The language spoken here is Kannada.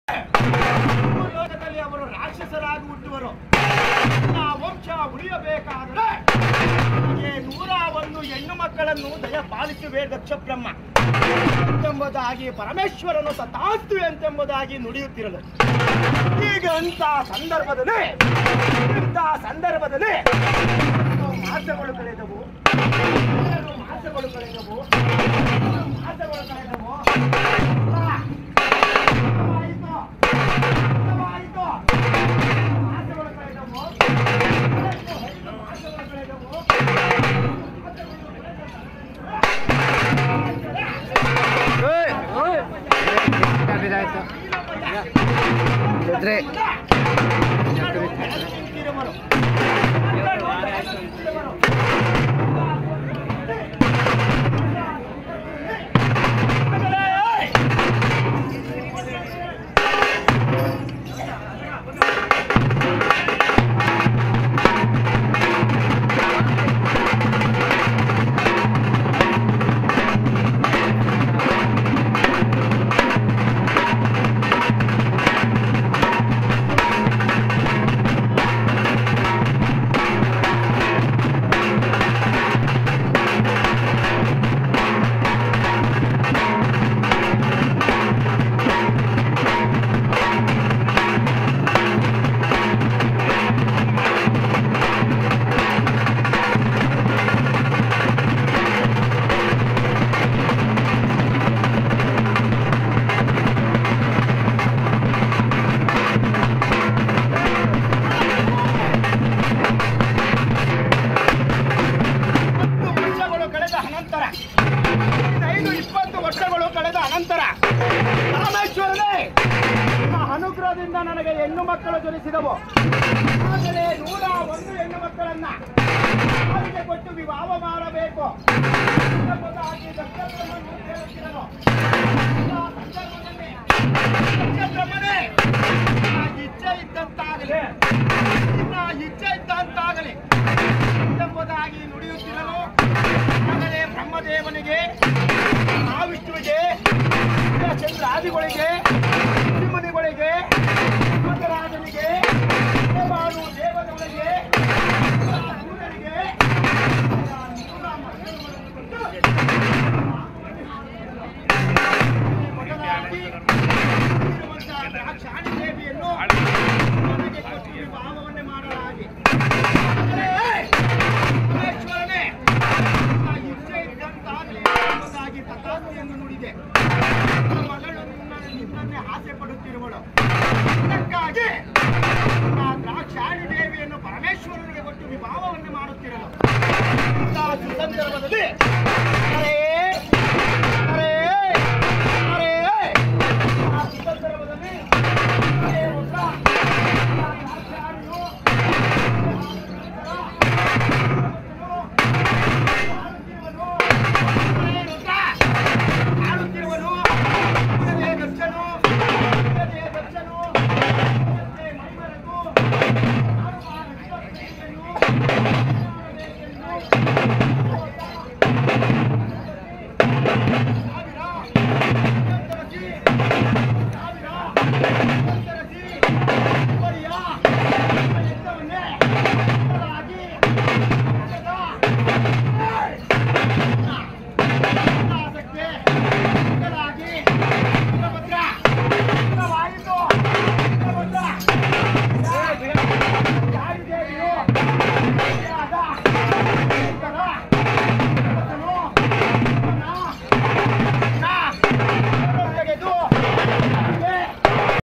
ಲೋಕದಲ್ಲಿ ಅವರು ರಾಕ್ಷಸರಾಗಿ ಹುಟ್ಟುವರು ಆ ವಂಶ ಉಳಿಯಬೇಕಾದರೆ ನಮಗೆ ನೂರ ಒಂದು ಹೆಣ್ಣು ಮಕ್ಕಳನ್ನು ದಯಪಾಲಿಸುವೆ ದಕ್ಷ ಬ್ರಹ್ಮ ಎಂಬುದಾಗಿ ಪರಮೇಶ್ವರನು ತಥಾಸ್ತು ಎಂತೆಂಬುದಾಗಿ ನುಡಿಯುತ್ತಿರಲು ಈಗ ಅಂತ ಸಂದರ್ಭದಲ್ಲಿ ಇಂಥ ಸಂದರ್ಭದಲ್ಲಿ ಎರಡು ಮಾಸಗಳು ಕಳೆದವು ಎರಡು ಮಾಸಗಳು ಕಳೆದವು ಎರಡು ಮಾಸಗಳು ಕಳೆದವು ಆ, ಆಯಿತು ಆಯಿತು ಮಾಸಗಳು ಕಳೆದವು ಎಷ್ಟು ಐದು ಮಾಸಗಳು ಕಳೆದವು ರುದ್ರೆ ಹತ್ತು ವರ್ಷಗಳು ಕಳೆದ ಅನಂತರ ಐದು ಇಪ್ಪತ್ತು ವರ್ಷಗಳು ಕಳೆದ ಅನಂತರ ರಾಮೇಶ್ವರನೇ ನಿಮ್ಮ ಅನುಗ್ರಹದಿಂದ ನನಗೆ ಹೆಣ್ಣು ಮಕ್ಕಳು ಜನಿಸಿದವು ಆದರೆ ನೂರ ಒಂದು ಹೆಣ್ಣು ಮಕ್ಕಳನ್ನ ಅವರಿಗೆ ಕೊಟ್ಟು ವಿವಾಹ ಮಾಡಬೇಕು ಎಂಬುದಾಗಿ ದತ್ತಬ್ರಹ್ಮನು ಹೇಳುತ್ತಿರಲು. ಆ ಸಂದರ್ಭದಲ್ಲಿ ದತ್ತಬ್ರಹ್ಮನೇ, ನಿನ್ನ ಇಚ್ಛೆ ಇದ್ದಂತಾಗಲಿ ನಿನ್ನ ಇಚ್ಛೆ ಇದ್ದಂತಾಗಲಿ ಎಂಬುದಾಗಿ ನುಡಿಯುತ್ತಿರಲು ಆಗಲೇ ಬ್ರಹ್ಮದೇವನಿಗೆ ಮಹಾವಿಷ್ಣುವಿಗೆ ಚಂದ್ರಾದಿಗಳಿಗೆ ಶ್ರೀಮನಿಗಳಿಗೆ ಮಗರಾಜನಿಗೆ ದೇವಾನು ದೇವತೆಗಳಿಗೆ ಸೂರ್ಯನಿಗೆ ಮೊದಲಾಗಿ ಇರುವಂತಹ ದ್ರಾಕ್ಷಾಣಿ ದೇವಿಯನ್ನು ನನಗೆ ಕೊಟ್ಟು ವಿವಾಹವನ್ನೇ ಮಾಡಲಾಗಿ ಪರಮೇಶ್ವರನೇ ಆ ಇಚ್ಛೆ ಇದ್ದಂತಾಗಲಿ ಎಂಬುದಾಗಿ ತಥಾಸ್ತು ಎಂದು ನುಡಿದೆ ನನ್ನ ಮಗಳು ನಿನ್ನ ನಿನ್ನನ್ನೇ ಆಸೆ ಪಡುತ್ತಿರುವಳು ಇದಕ್ಕಾಗಿ ಆ ದ್ರಾಕ್ಷಾಣಿ ದೇವಿಯನ್ನು ಪರಮೇಶ್ವರನಿಗೆ ಕೊಟ್ಟು ವಿವಾಹವನ್ನೇ ಮಾಡುತ್ತಿರಲು ಇಂತಹ ಸುಸಂದರ್ಭದಲ್ಲಿ ಅರೇ ಅರೇ ಅರೇ ಆ ಸುಸಂದರ್ಭದಲ್ಲಿ